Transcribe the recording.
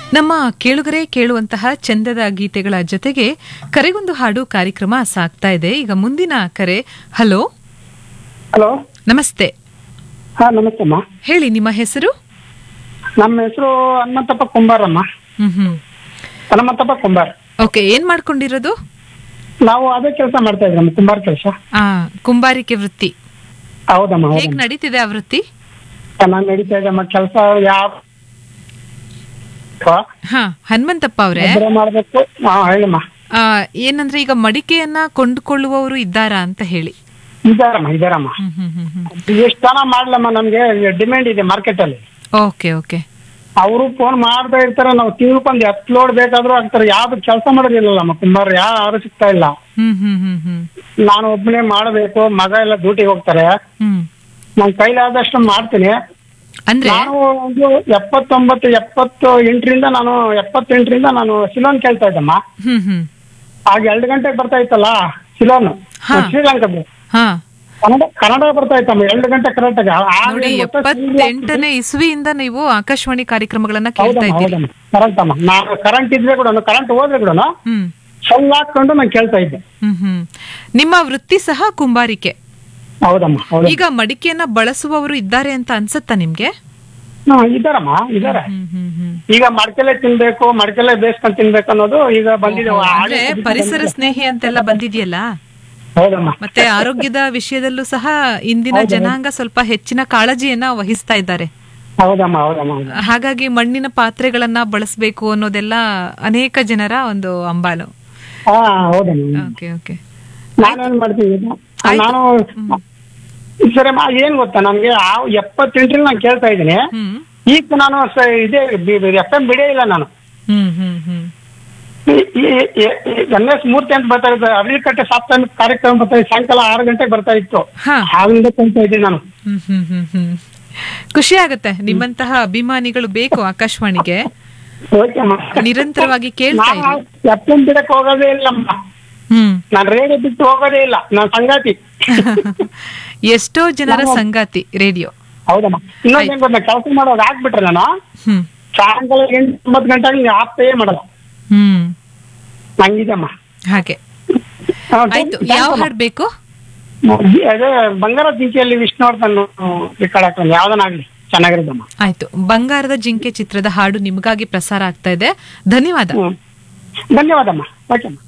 ನಮ್ಮ ಕೇಳುಗರೆ ಕೇಳುವಂತಹ ಚಂದದ ಗೀತೆಗಳ ಜೊತೆಗೆ ಕರೆಗೊಂದು ಹಾಡು ಕಾರ್ಯಕ್ರಮ ಸಾಗ್ತಾ ಇದೆ ಈಗ ಮುಂದಿನ ಕರೆ ಹಲೋ ಹಲೋ ನಮಸ್ತೆ ಹಾ ನಮಸ್ತೆ ಅಮ್ಮ ಹೇಳಿ ನಿಮ್ಮ ಹೆಸರು ನಮ್ಮ ಹೆಸರು ಹನುಮಂತಪ್ಪ ಕುಂಬಾರಮ್ಮ ಹ್ಮ್ ಹ್ಮ್ ಹನುಮಂತಪ್ಪ ಕುಂಬಾರ್ ಓಕೆ ಏನ್ ಮಾಡ್ಕೊಂಡಿರೋದು ನಾವು ಅದೇ ಕೆಲಸ ಮಾಡ್ತಾ ಇದ್ರಮ್ಮ ಕುಂಬಾರ್ ಕೆಲಸ ಆ ಕುಂಬಾರಿಕೆ ವೃತ್ತಿ ಹೌದಮ್ಮ ಹೇಗ್ ಹೌದಮ್ಮ ನಡೀತಿದೆ ಆ ವೃತ್ತಿ ನಾನು ನಡೀತಾ ಇದ್ದಮ್ಮ ಕೆಲಸ ಯಾವ ಹಾ ಹನುಮಂತಪ್ಪ ಅವ್ರೆ ಒಬ್ಬರೇ ಮಾಡ್ಬೇಕು ಹಾ ಹೇಳಿಮ್ಮ ಆ, ಏನಂದ್ರೆ ಈಗ ಮಡಿಕೆಯನ್ನ ಕೊಂಡುಕೊಳ್ಳುವವರು ಇದ್ದಾರಾ ಅಂತ ಹೇಳಿ ಇದಾರಮ್ಮ ಇದಾರಮ್ಮ ಹ್ಮ್ ಹ್ಮ್ ಹ್ಮ್ ಹ್ಮ್ ಎಷ್ಟು ಜನ ಮಾಡ್ಲಮ್ಮ ನಮ್ಗೆ ಡಿಮ್ಯಾಂಡ್ ಇದೆ ಮಾರ್ಕೆಟ್ ಅಲ್ಲಿ ಓಕೆ ಓಕೆ ಅವರು ಫೋನ್ ಮಾಡ್ತಾ ಇರ್ತಾರೆ ನಾವು ತಿಳ್ಕೊಂಡು ಹತ್ತು ಲೋಡ್ ಬೇಕಾದ್ರೂ ಆಗ್ತಾರೆ ಯಾವ್ದು ಕೆಲಸ ಮಾಡೋದಿಲ್ಲಮ್ಮ ಕುಂಬಾರ್ ಯಾರು ಸಿಗ್ತಾ ಇಲ್ಲ ಹ್ಮ್ ಹ್ಮ್ ಹ್ಮ್ ಹ್ಮ್ ನಾನು ಒಬ್ಬನೇ ಮಾಡಬೇಕು ಮಗ ಎಲ್ಲ ಡ್ಯೂಟಿಗೆ ಹೋಗ್ತಾರೆ ಹ್ಮ್ ನನ್ ಕೈಲಾದಷ್ಟು ಮಾಡ್ತೀನಿ ಅಂದ್ರೆ ನಾನು ಒಂದು ಎಪ್ಪತ್ತೊಂಬತ್ತು ಎಪ್ಪತ್ತು ಎಂಟರಿಂದ ನಾನು ಎಪ್ಪತ್ತೆಂಟರಿಂದ ನಾನು ಸಿಲೋನ್ ಕೇಳ್ತಾ ಇದ್ದಮ್ಮ ಹ್ಮ್ ಹ್ಮ್ ಆಗ ಎರಡು ಗಂಟೆಗೆ ಬರ್ತಾ ಇತ್ತಲ್ಲ ಸಿಲೋನ್ ಹಾ. ಶ್ರೀಲಂಕಾದ ಹಾ ಕನ್ನಡ ಕನ್ನಡ ಬರ್ತಾ ಇತ್ತಮ್ಮ ಎರಡು ಗಂಟೆ ಕರೆಕ್ಟ್ ನೋಡಿ ಎಪ್ಪತ್ತೆಂಟನೇ ಇಸ್ವಿಯಿಂದ ನೀವು ಆಕಾಶವಾಣಿ ಕಾರ್ಯಕ್ರಮಗಳನ್ನ ಕೇಳ್ತಾ ಹೌದಮ್ಮ ಇದ್ದೀರಿ ಹೌದಮ್ಮ ಕರೆಕ್ಟ್ ಅಮ್ಮ ನಾನು ಕರೆಂಟ್ ಇದ್ರೆ ಕೂಡ ಕರೆಂಟ್ ಹೋದ್ರೆ ಕೂಡ ಹ್ಮ್ ಸೊಳ್ಳು ಹಾಕೊಂಡು ನಾನು ಕೇಳ್ತಾ ಇದ್ದೆ ಹ್ಮ್ ಹ್ಮ್ ನಿಮ್ಮ ವೃತ್ತಿ ಸಹ ಕುಂಬಾರಿಕೆ ಹೌದಮ್ಮ ಹೌದು ಈಗ ಮಡಿಕೆಯನ್ನ ಬಳಸುವವರು ಇದ್ದಾರೆ ಅಂತ ಅನ್ಸತ್ತಾ ನಿಮ್ಗೆ ಹಾ ಇದಾರಮ್ಮ ಇದಾರೆ ಹ್ಮ್ ಹ್ಮ್ ಹ್ಮ್ ಈಗ ಮಡ್ಕೆಲೆ ತಿನ್ಬೇಕು ಮಡ್ಕೆಲೆ ಬೇಯಿಸ್ಕೊಂಡ್ ತಿನ್ಬೇಕು ಅನ್ನೋದು ಈಗ ಬಂದಿದೆ ಅಂದ್ರೆ ಪರಿಸರ ಸ್ನೇಹಿ ಅಂತೆಲ್ಲ ಬಂದಿದೆಯಲ್ಲ ಹೌದಮ್ಮ ಮತ್ತೆ ಆರೋಗ್ಯದ ವಿಷಯದಲ್ಲೂ ಸಹ ಇಂದಿನ ಜನಾಂಗ ಸ್ವಲ್ಪ ಹೆಚ್ಚಿನ ಕಾಳಜಿಯನ್ನ ವಹಿಸ್ತಾ ಇದ್ದಾರೆ ಹೌದಮ್ಮ ಹೌದಮ್ಮ ಹೌದಮ್ಮ. ಹಾಗಾಗಿ ಮಣ್ಣಿನ ಪಾತ್ರೆಗಳನ್ನ ಬಳಸಬೇಕು ಅನ್ನೋದೆಲ್ಲ ಅನೇಕ ಜನರ ಒಂದು ಅಂಬಾಲು ಹಾ ಹೌದಮ್ಮ ಓಕೆ ಓಕೆ ನಾನೇನ್ ಮಾಡ್ತೀನಿ ಈಗ? ನಾನು ಸರಿ ಅಮ್ಮ, ಏನ್ ಗೊತ್ತಾ ನಮ್ಗೆ ಆ ಎಪ್ಪತ್ತೆಂಟರಲ್ಲಿ ನಾನು ಕೇಳ್ತಾ ಇದ್ದೀನಿ ಹ್ಮ್ ಈಗ ನಾನು ಸ- ಇದೇ ಎಫ್ ಎಂ ಬಿಡೇ ಇಲ್ಲ ನಾನು ಹ್ಮ್ ಹ್ಮ್ ಹ್ಮ್ ಎನ್ ಎಸ್ ಮೂರ್ತಿ ಅಂತ ಬರ್ತಾ ಇದ್ದೆ ಅರಳಿಕಟ್ಟೆ ಸಾಪ್ತಾಹಿಕ ಕಾರ್ಯಕ್ರಮ ಬರ್ತಾ ಇತ್ತು ಸಾಯಂಕಾಲ ಆರು ಗಂಟೆಗೆ ಬರ್ತಾ ಇತ್ತು ಹಾ ಆಗಿಂದ ಕೇಳ್ತಾ ಇದ್ದೀನಿ ನಾನು ಹ್ಮ್ ಹ್ಮ್ ಹ್ಮ್ ಹ್ಮ್ ಖುಷಿ ಆಗತ್ತೆ ನಿಮ್ಮಂತಹ ಅಭಿಮಾನಿಗಳು ಬೇಕು ಆಕಾಶವಾಣಿಗೆ ಓಕೆ ಅಮ್ಮ ನಿರಂತರವಾಗಿ ಕೇಳ್ತಾ ನಾನು ಇರಿ ಎಫ್ ಎಂ ಬಿಡಕ್ ಹೋಗೋದೇ ಇಲ್ಲಮ್ಮ ಹ್ಮ್ ನಾನು ರೇಡಿಯೋ ಬಿಟ್ಟು ಹೋಗೋದೇ ಇಲ್ಲ ನಾನು ಸಂಗಾತಿ ಎಷ್ಟೋ ಜನರ ಸಂಗಾತಿ ರೇಡಿಯೋ ಹೌದಮ್ಮ ಇನ್ನೊಂದೇನ್ ಗೊತ್ತಾ ಕೆಲಸ ಮಾಡೋದು ಹಾಕ್ಬಿಟ್ರೆ ನಾನು ಹ್ಮ್ ಸಾಯಂಕಾಲ ಎಂಟು ಒಂಬತ್ತು ಗಂಟೆಗೆ ಆಪ್ತೇ ಮಾಡಲ್ಲ ಹ್ಮ್ ಹಂಗಿದೆಮ್ಮ ಹಾಗೆ ಹಾ, ಆಯ್ತು thanks ಯಾವ ಅಮ್ಮ. ಹಾಡ್ ಬೇಕು ಅದೇ ಬಂಗಾರ ಜಿಂಕೆಯಲ್ಲಿ ವಿಷ್ಣುವರ್ಧನ್ ರೆಕಾರ್ಡ್ ಹಾಕೊಂಡು ಯಾವ್ದನಾಗ್ಲಿ ಚೆನ್ನಾಗಿರೋದಮ್ಮ ಆಯ್ತು ಬಂಗಾರದ ಜಿಂಕೆ ಚಿತ್ರದ ಹಾಡು ನಿಮಗಾಗಿ ಪ್ರಸಾರ ಆಗ್ತಾ ಇದೆ ಧನ್ಯವಾದ ಹ್ಮ್ ಧನ್ಯವಾದಮ್ಮ ಓಕೆ ಅಮ್ಮ